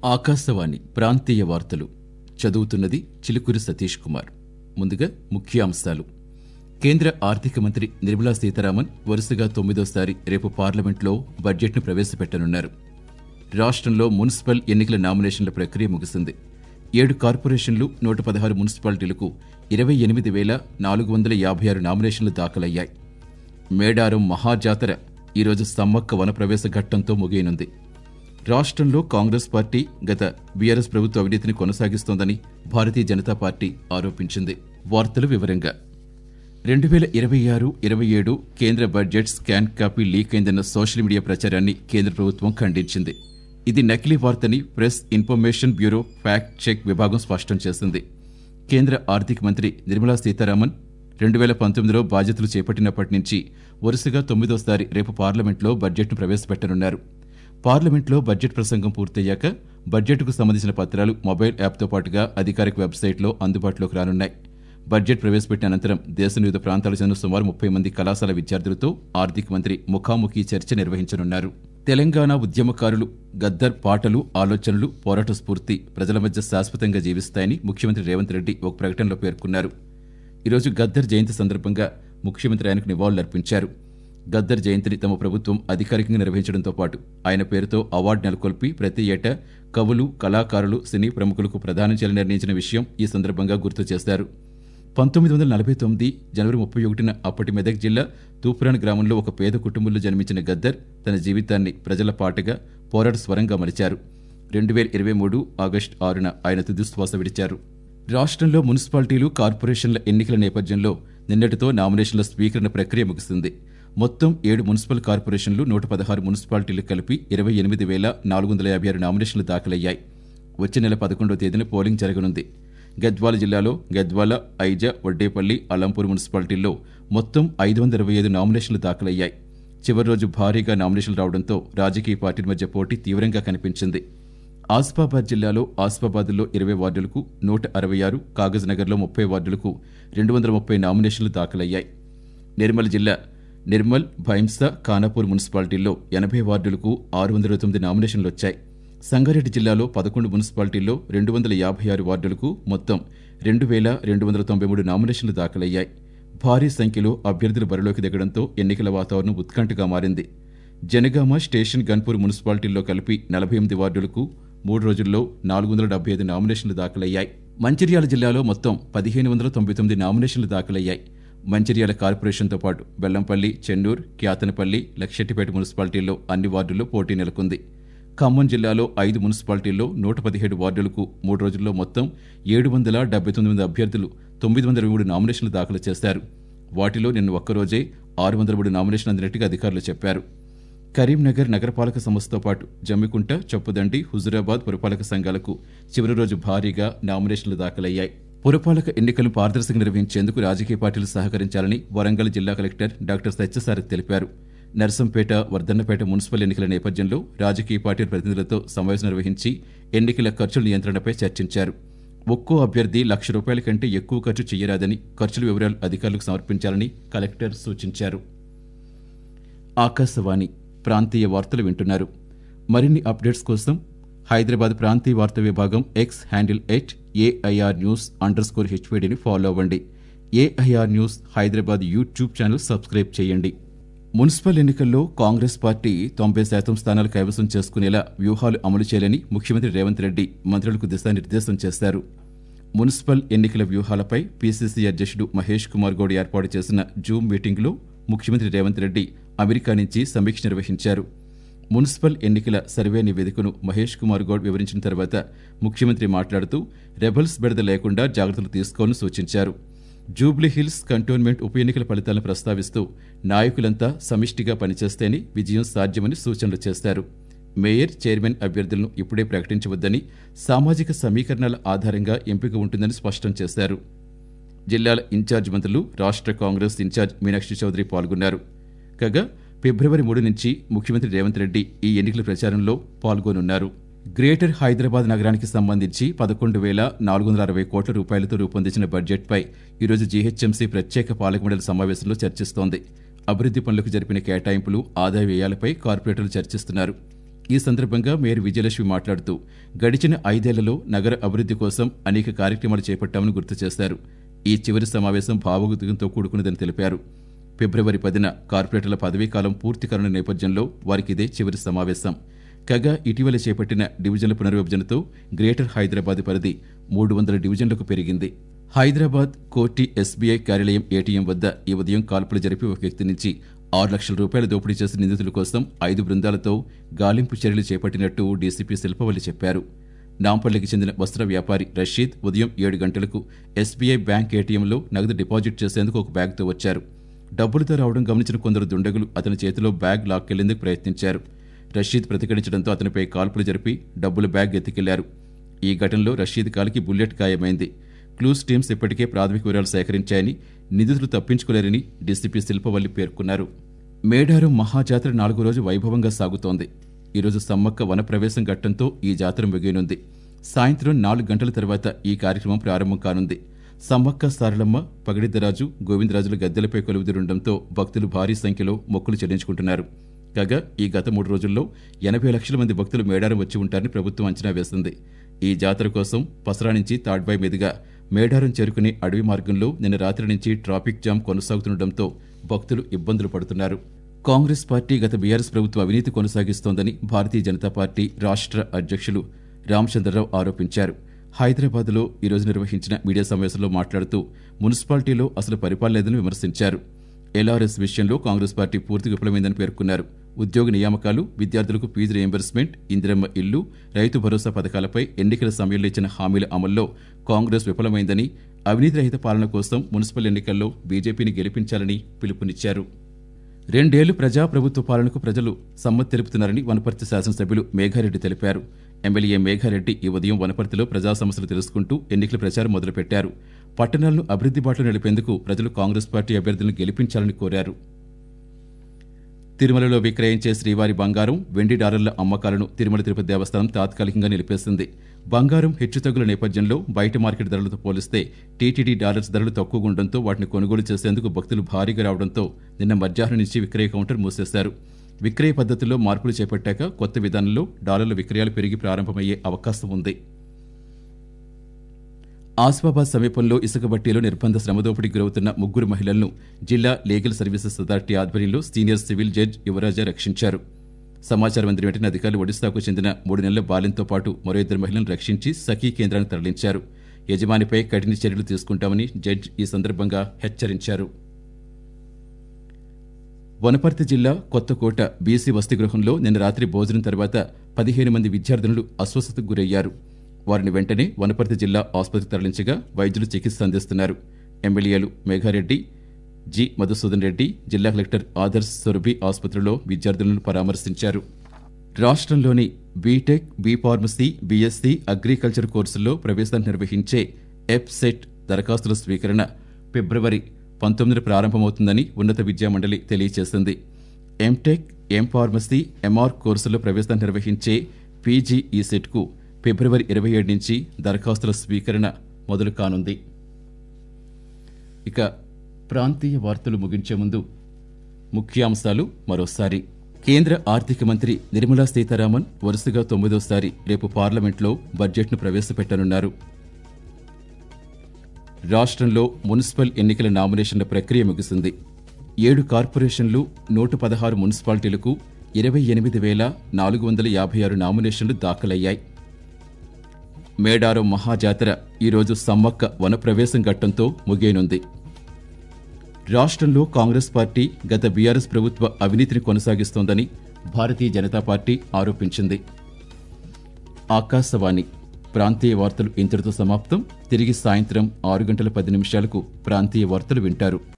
ఆకాశవాణి ప్రాంతీయ వార్తలు చదువుతున్నది చిలుకూరి సతీష్ కుమార్ ముందుగా ముఖ్యాంశాలు కేంద్ర ఆర్థిక మంత్రి నిర్మలా సీతారామన్ వరుసగా తొమ్మిదోసారి రేపు పార్లమెంట్లో బడ్జెట్ను ప్రవేశపెట్టనున్నారు రాష్ట్రంలో మున్సిపల్ ఎన్నికల నామినేషన్ల ప్రక్రియ ముగిసింది ఏడు కార్పొరేషన్లు నూట పదహారు మున్సిపాలిటీలకు ఇరవై ఎనిమిది వేల నాలుగు వందల యాభై ఆరు నామినేషన్లు దాఖలయ్యాయి మేడారం మహాజాతర ఈరోజు సమ్మక్క వనప్రవేశ ఘట్టంతో ముగియనుంది రాష్ట్రంలో కాంగ్రెస్ పార్టీ గత బీఆర్ఎస్ ప్రభుత్వ అవినీతిని కొనసాగిస్తోందని భారతీయ జనతా పార్టీ ఆరోపించింది వార్తలు వివరంగా రెండు వేల ఇరవై ఆరు ఇరవై ఏడు కేంద్ర బడ్జెట్ స్కాన్ కాపీ లీక్ అయిందన్న సోషల్ మీడియా ప్రచారాన్ని కేంద్ర ప్రభుత్వం ఖండించింది ఇది నకిలీ వార్తని press information bureau fact check విభాగం స్పష్టం చేసింది కేంద్ర ఆర్థిక మంత్రి నిర్మలా సీతారామన్ రెండు వేల పంతొమ్మిదిలో బాధ్యతలు చేపట్టినప్పటి నుంచి వరుసగా తొమ్మిదోసారి రేపు పార్లమెంట్లో బడ్జెట్ను ప్రవేశపెట్టనున్నారు పార్లమెంట్లో బడ్జెట్ ప్రసంగం పూర్తయ్యాక బడ్జెట్కు సంబంధించిన పత్రాలు మొబైల్ యాప్తో పాటుగా అధికారిక వెబ్సైట్లో అందుబాటులోకి రానున్నాయి బడ్జెట్ ప్రవేశపెట్టిన అనంతరం దేశం వివిధ ప్రాంతాలకు చెందిన సుమారు ముప్పై మంది కళాశాల విద్యార్థులతో ఆర్థిక మంత్రి ముఖాముఖి చర్చ నిర్వహించనున్నారు తెలంగాణ ఉద్యమకారులు గద్దర్ పాటలు ఆలోచనలు పోరాట స్ఫూర్తి ప్రజల మధ్య శాశ్వతంగా జీవిస్తాయని ముఖ్యమంత్రి రేవంత్ రెడ్డి ఒక ప్రకటనలో పేర్కొన్నారు ఈరోజు గద్దర్ జయంతి సందర్భంగా ముఖ్యమంత్రి ఆయనకు నివాళులర్పించారు గద్దర్ జయంతిని తమ ప్రభుత్వం అధికారికంగా నిర్వహించడంతో పాటు ఆయన పేరుతో అవార్డు నెలకొల్పి ప్రతి ఏటా కవులు కళాకారులు సినీ ప్రముఖులకు ప్రదానం చేయాలని నిర్ణయించిన విషయం ఈ సందర్భంగా గుర్తు చేశారు పంతొమ్మిది వందల నలభై తొమ్మిది జనవరి ముప్పై ఒకటిన అప్పటి మెదక్ జిల్లా తూపురాన్ గ్రామంలో ఒక పేద కుటుంబంలో జన్మించిన గద్దర్ తన జీవితాన్ని ప్రజల పాటగా పోరాట స్వరంగా మలిచారు రెండు వేల ఇరవై మూడు ఆగస్టు ఆరున ఆయన తుదిశ్వాస విడిచారు రాష్ట్రంలో మున్సిపాలిటీలు కార్పొరేషన్ల ఎన్నికల నేపథ్యంలో నిన్నటితో నామినేషన్ల స్వీకరణ ప్రక్రియ ముగిసింది మొత్తం ఏడు మున్సిపల్ కార్పొరేషన్లు నూట పదహారు మున్సిపాలిటీలు కలిపి ఇరవై ఎనిమిది వేల నాలుగు వందల యాభై ఆరు నామినేషన్లు దాఖలయ్యాయి వచ్చే నెల పదకొండవ తేదీన పోలింగ్ జరగనుంది గద్వాల జిల్లాలో గద్వాల ఐజ వడ్డేపల్లి అలంపూర్ మున్సిపాలిటీల్లో మొత్తం ఐదు వందల ఇరవై ఐదు నామినేషన్లు దాఖలయ్యాయి చివరి రోజు భారీగా నామినేషన్లు రావడంతో రాజకీయ పార్టీల మధ్య పోటీ తీవ్రంగా కనిపించింది ఆసిఫాబాద్ జిల్లాలో ఆసిఫాబాద్లో ఇరవై వార్డులకు నూట అరవై ఆరు కాగజ్ నగర్లో ముప్పై వార్డులకు రెండు వందల ముప్పై నామినేషన్లు దాఖలయ్యాయి నిర్మల్ జిల్లా నిర్మల్ భైంసా ఖానాపూర్ మున్సిపాలిటీల్లో ఎనభై వార్డులకు ఆరు వందల తొమ్మిది నామినేషన్లు వచ్చాయి సంగారెడ్డి జిల్లాలో పదకొండు మున్సిపాలిటీల్లో రెండు వందల యాభై ఆరు వార్డులకు మొత్తం రెండు వేల రెండు వందల తొంభై మూడు నామినేషన్లు దాఖలయ్యాయి భారీ సంఖ్యలో అభ్యర్థులు బరిలోకి దిగడంతో ఎన్నికల వాతావరణం ఉత్కంఠగా మారింది జనగామ స్టేషన్ గన్పూర్ మున్సిపాలిటీల్లో కలిపి నలభై ఎనిమిది వార్డులకు మూడు రోజుల్లో నాలుగు వందల డెబ్బై ఐదు నామినేషన్లు దాఖలయ్యాయి మంచిర్యాల జిల్లాలో మొత్తం పదిహేను వందల తొంభై తొమ్మిది నామినేషన్లు దాఖలయ్యాయి మంచిర్యాల కార్పొరేషన్తో పాటు బెల్లంపల్లి చెన్నూర్ క్యాతనపల్లి లక్షెట్టిపేట మున్సిపాలిటీల్లో అన్ని వార్డుల్లో పోటీ నెలకొంది ఖమ్మం జిల్లాలో ఐదు మున్సిపాలిటీల్లో నూట పదిహేడు వార్డులకు మూడు రోజుల్లో మొత్తం ఏడు వందల డెబ్బై తొమ్మిది మంది అభ్యర్థులు తొమ్మిది వందల మూడు నామినేషన్లు దాఖలు చేశారు వాటిలో నిన్న ఒక్కరోజే ఆరు వందల మూడు నామినేషన్ అందినట్టుగా అధికారులు చెప్పారు కరీంనగర్ నగరపాలక సంస్థతో పాటు జమ్మికుంట చొప్పుదండి హుజురాబాద్ పురపాలక సంఘాలకు చివరి రోజు భారీగా నామినేషన్లు దాఖలయ్యాయి పురపాలక ఎన్నికలను పారదర్శకంగా నిర్వహించేందుకు రాజకీయ పార్టీలు సహకరించాలని వరంగల్ జిల్లా కలెక్టర్ డాక్టర్ సత్యసారథి తెలిపారు నర్సంపేట వర్ధన్నపేట మున్సిపల్ ఎన్నికల నేపథ్యంలో రాజకీయ పార్టీల ప్రతినిధులతో సమావేశం నిర్వహించి ఎన్నికల ఖర్చుల నియంత్రణపై చర్చించారు ఒక్కో అభ్యర్థి లక్ష రూపాయల కంటే ఎక్కువ ఖర్చు చేయరాదని ఖర్చుల వివరాలు అధికారులకు సమర్పించాలని కలెక్టర్ సూచించారు ఆకాశవాణి ప్రాంతీయ వార్తలు వింటున్నారు మరిన్ని అప్డేట్స్ కోసం హైదరాబాద్ ప్రాంతీయ వార్తా విభాగం X handle at AIR news underscore హెచ్వేడిని ఫాలో అవ్వండి AIR news Hyderabad YouTube channel subscribe చేయండి మున్సిపల్ ఎన్నికల్లో కాంగ్రెస్ పార్టీ తొంభై శాతం స్థానాలు కైవసం చేసుకునేలా వ్యూహాలు అమలు చేయాలని ముఖ్యమంత్రి రేవంత్ రెడ్డి మంత్రులకు దిశానిర్దేశం చేశారు మున్సిపల్ ఎన్నికల వ్యూహాలపై పీసీసీ అధ్యక్షుడు మహేష్ కుమార్ గౌడ్ ఏర్పాటు చేసిన జూమ్ మీటింగ్లో ముఖ్యమంత్రి రేవంత్ రెడ్డి అమెరికా నుంచి సమీక్ష నిర్వహించారు మున్సిపల్ ఎన్నికల సర్వే నివేదికను మహేష్ కుమార్ గౌడ్ వివరించిన తర్వాత ముఖ్యమంత్రి మాట్లాడుతూ రెబల్స్ బెడద లేకుండా జాగ్రత్తలు తీసుకోవాలని సూచించారు జూబ్లీహిల్స్ కంటోన్మెంట్ ఉప ఎన్నికల ఫలితాలను ప్రస్తావిస్తూ నాయకులంతా సమిష్టిగా పనిచేస్తేనే విజయం సాధ్యమని సూచనలు చేశారు మేయర్ చైర్మన్ అభ్యర్థులను ఇప్పుడే ప్రకటించవద్దని సామాజిక సమీకరణాల ఆధారంగా ఎంపిక ఉంటుందని స్పష్టం చేశారు జిల్లాల ఇన్ఛార్జ్ మంత్రులు రాష్ట్ర కాంగ్రెస్ ఇన్ఛార్జ్ మీనాక్షి చౌదరి పాల్గొన్నారు కాగా ఫిబ్రవరి మూడు నుంచి ముఖ్యమంత్రి రేవంత్ రెడ్డి ఈ ఎన్నికల ప్రచారంలో పాల్గొనున్నారు గ్రేటర్ హైదరాబాద్ నగరానికి సంబంధించి పదకొండు వేల నాలుగు వందల అరవై కోట్ల రూపాయలతో రూపొందించిన బడ్జెట్పై ఈరోజు జీహెచ్ఎంసీ ప్రత్యేక పాలక మండలి సమావేశంలో చర్చిస్తోంది అభివృద్ధి పనులకు జరిపిన కేటాయింపులు ఆదాయ వ్యయాలపై కార్పొరేటర్లు చర్చిస్తున్నారు ఈ సందర్భంగా మేయర్ విజయలక్ష్మి మాట్లాడుతూ గడిచిన ఐదేళ్లలో నగర అభివృద్ధి కోసం అనేక కార్యక్రమాలు చేపట్టామని గుర్తు చేశారు ఈ చివరి సమావేశం భావోద్వేగంతో కూడుకున్నదని తెలిపారు ఫిబ్రవరి పదిన కార్పొరేటర్ల పదవీకాలం పూర్తి కానున్న నేపథ్యంలో వారికి ఇదే చివరి సమావేశం కాగా ఇటీవల చేపట్టిన డివిజన్ల పునర్విభజనతో గ్రేటర్ హైదరాబాద్ పరిధి మూడు వందల డివిజన్లకు పెరిగింది హైదరాబాద్ కోటి ఎస్బీఐ కార్యాలయం ఏటీఎం వద్ద ఈ ఉదయం కాల్పులు జరిపి ఒక వ్యక్తి నుంచి ఆరు లక్షల రూపాయల దోపిడీ చేసిన నిందితుల కోసం ఐదు బృందాలతో గాలింపు చర్యలు చేపట్టినట్టు డీసీపీ శిల్పవల్లి చెప్పారు నాంపల్లికి చెందిన వస్త్ర వ్యాపారి రషీద్ ఉదయం ఏడు గంటలకు ఎస్బీఐ బ్యాంక్ ఏటీఎంలో నగదు డిపాజిట్ చేసేందుకు ఒక బ్యాగ్తో వచ్చారు డబ్బులతో రావడం గమనించిన కొందరు దుండగులు అతని చేతిలో బ్యాగ్ లాక్కెళ్లేందుకు ప్రయత్నించారు రషీద్ ప్రతిఘటించడంతో అతనిపై కాల్పులు జరిపి డబ్బుల బ్యాగ్ ఎత్తుకెళ్లారు ఈ ఘటనలో రషీద్ కాలికి బుల్లెట్ గాయమైంది క్లూస్ టీమ్స్ ఇప్పటికే ప్రాథమిక వివరాలు సేకరించాయని నిందితులు తప్పించుకోలేరని డీసీపీ శిల్పవల్లి పేర్కొన్నారు మేడారం మహాజాతర నాలుగో రోజు వైభవంగా సాగుతోంది ఈరోజు సమ్మక్క వనప్రవేశం ఘట్టంతో ఈ జాతర ముగియనుంది సాయంత్రం నాలుగు గంటల తర్వాత ఈ కార్యక్రమం ప్రారంభం కానుంది సమ్మక్క సారలమ్మ పగడిద్దరాజు గోవిందరాజుల గద్దెలపై కొలువుదిరుండడంతో భక్తులు భారీ సంఖ్యలో మొక్కులు చెల్లించుకుంటున్నారు కాగా ఈ గత మూడు రోజుల్లో ఎనభై లక్షల మంది భక్తులు మేడారం వచ్చి ఉంటారని ప్రభుత్వం అంచనా వేసింది ఈ జాతర కోసం పసరా నుంచి తాడ్బాయ్ మీదుగా మేడారం చేరుకునే అడవి మార్గంలో నిన్న రాత్రి నుంచి ట్రాఫిక్ జామ్ కొనసాగుతుండటంతో భక్తులు ఇబ్బందులు పడుతున్నారు కాంగ్రెస్ పార్టీ గత బీఆర్ఎస్ ప్రభుత్వ అవినీతి కొనసాగిస్తోందని భారతీయ జనతా పార్టీ రాష్ట్ర అధ్యక్షులు రామచంద్రరావు ఆరోపించారు హైదరాబాద్లో ఈరోజు నిర్వహించిన మీడియా సమావేశంలో మాట్లాడుతూ మున్సిపాలిటీలో అసలు పరిపాలన లేదని విమర్శించారు ఎల్ఆర్ఎస్ విషయంలో కాంగ్రెస్ పార్టీ పూర్తిగా విఫలమైందని పేర్కొన్నారు ఉద్యోగ నియామకాలు విద్యార్థులకు ఫీజు రియంబర్స్మెంట్ ఇందిరమ్మ ఇల్లు రైతు భరోసా పథకాలపై ఎన్నికల సమయంలో ఇచ్చిన హామీల అమల్లో కాంగ్రెస్ విఫలమైందని అవినీతి రహిత పాలన కోసం మున్సిపల్ ఎన్నికల్లో బీజేపీని గెలిపించాలని పిలుపునిచ్చారు రెండేళ్లు ప్రజాప్రభుత్వ పాలనకు ప్రజలు సమ్మతి తెలుపుతున్నారని వనపర్తి శాసనసభ్యులు మేఘారెడ్డి తెలిపారు ఎమ్మెల్యే మేఘారెడ్డి ఈ ఉదయం వనపర్తిలో ప్రజా సమస్యలు తెలుసుకుంటూ ఎన్నికల ప్రచారం మొదలుపెట్టారు పట్టణాలను అభివృద్ధి బాటలో నడిపేందుకు ప్రజలు కాంగ్రెస్ పార్టీ అభ్యర్థులను గెలిపించాలని కోరారు తిరుమలలో విక్రయించే శ్రీవారి బంగారం వెండి డాలర్ల అమ్మకాలను తిరుమల తిరుపతి దేవస్థానం తాత్కాలికంగా నిలిపేసింది బంగారం హెచ్చుతగ్గుల నేపథ్యంలో బయట మార్కెట్ ధరలతో పోలిస్తే టీటీడీ డాలర్స్ ధరలు తక్కువగా ఉండడంతో వాటిని కొనుగోలు చేసేందుకు భక్తులు భారీగా రావడంతో నిన్న మధ్యాహ్నం నుంచి విక్రయ కౌంటర్ మూసేశారు విక్రయ పద్ధతుల్లో మార్పులు చేపట్టాక కొత్త విధానంలో డాలర్ల విక్రయాలు పెరిగి ప్రారంభమయ్యే అవకాశం ఉంది ఆసిఫాబాద్ సమీపంలో ఇసుక బట్టీలో నిర్బంధ శ్రమదోపిడికి గురవుతున్న ముగ్గురు మహిళలను జిల్లా లీగల్ సర్వీసెస్ అథారిటీ ఆధ్వర్యంలో సీనియర్ సివిల్ జడ్జ్ యువరాజా రక్షించారు సమాచారం అందిన వెంటనే అధికారులు ఒడిశాకు చెందిన మూడు నెలల బాల్యంతో పాటు మరో ఇద్దరు మహిళలను రక్షించి సఖీ కేంద్రానికి తరలించారు యజమానిపై కఠిన చర్యలు తీసుకుంటామని జడ్జ్ ఈ సందర్భంగా హెచ్చరించారు వనపర్తి జిల్లా కొత్తకోట బీసీ వసతి గృహంలో నిన్న రాత్రి భోజనం తర్వాత పదిహేను మంది విద్యార్థినులు అస్వస్థతకు గురయ్యారు వారిని వెంటనే వనపర్తి జిల్లా ఆసుపత్రికి తరలించగా వైద్యులు చికిత్స అందిస్తున్నారు ఎమ్మెల్యేలు మేఘారెడ్డి జి మధుసూదన్ రెడ్డి జిల్లా కలెక్టర్ ఆదర్శ్ సొరబి ఆసుపత్రిలో విద్యార్థులను పరామర్శించారు రాష్ట్రంలోని BTech B pharmacy BSc agriculture కోర్సుల్లో ప్రవేశాన్ని నిర్వహించే ఎప్సెట్ దరఖాస్తుల స్వీకరణ ఫిబ్రవరి పంతొమ్మిదిన ప్రారంభమవుతుందని ఉన్నత విద్యామండలి తెలియజేసింది ఎంటెక్ ఎం ఫార్మసీ ఎంఆర్ కోర్సుల్లో ప్రవేశాన్ని నిర్వహించే పీజీ ఈ సెట్కు ఫిబ్రవరి ఇరవై ఏడు నుంచి దరఖాస్తుల స్వీకరణ మొదలు కానుంది ఇక ప్రాంతీయ వార్తలు ముగించే ముందు ముఖ్యాంశాలు మరోసారి కేంద్ర ఆర్థిక మంత్రి నిర్మలా సీతారామన్ వరుసగా తొమ్మిదోసారి రేపు పార్లమెంట్లో బడ్జెట్ను ప్రవేశపెట్టనున్నారు రాష్ట్రంలో మున్సిపల్ ఎన్నికల నామినేషన్ల ప్రక్రియ ముగిసింది ఏడు కార్పొరేషన్లు నూట పదహారు మున్సిపాలిటీలకు ఇరవై ఎనిమిది వేల నాలుగు వందల యాభై ఆరు నామినేషన్లు దాఖలయ్యాయి మేడారం మహాజాతర ఈరోజు సమ్మక్క వనప్రవేశం ఘట్టంతో ముగియనుంది రాష్ట్రంలో కాంగ్రెస్ పార్టీ గత బీఆర్ఎస్ ప్రభుత్వ అవినీతిని కొనసాగిస్తోందని భారతీయ జనతా పార్టీ ఆరోపించింది ఆకాశవాణి ప్రాంతీయ వార్తలు ఇంతటితో సమాప్తం తిరిగి సాయంత్రం ఆరు గంటల పది నిమిషాలకు ప్రాంతీయ వార్తలు వింటారు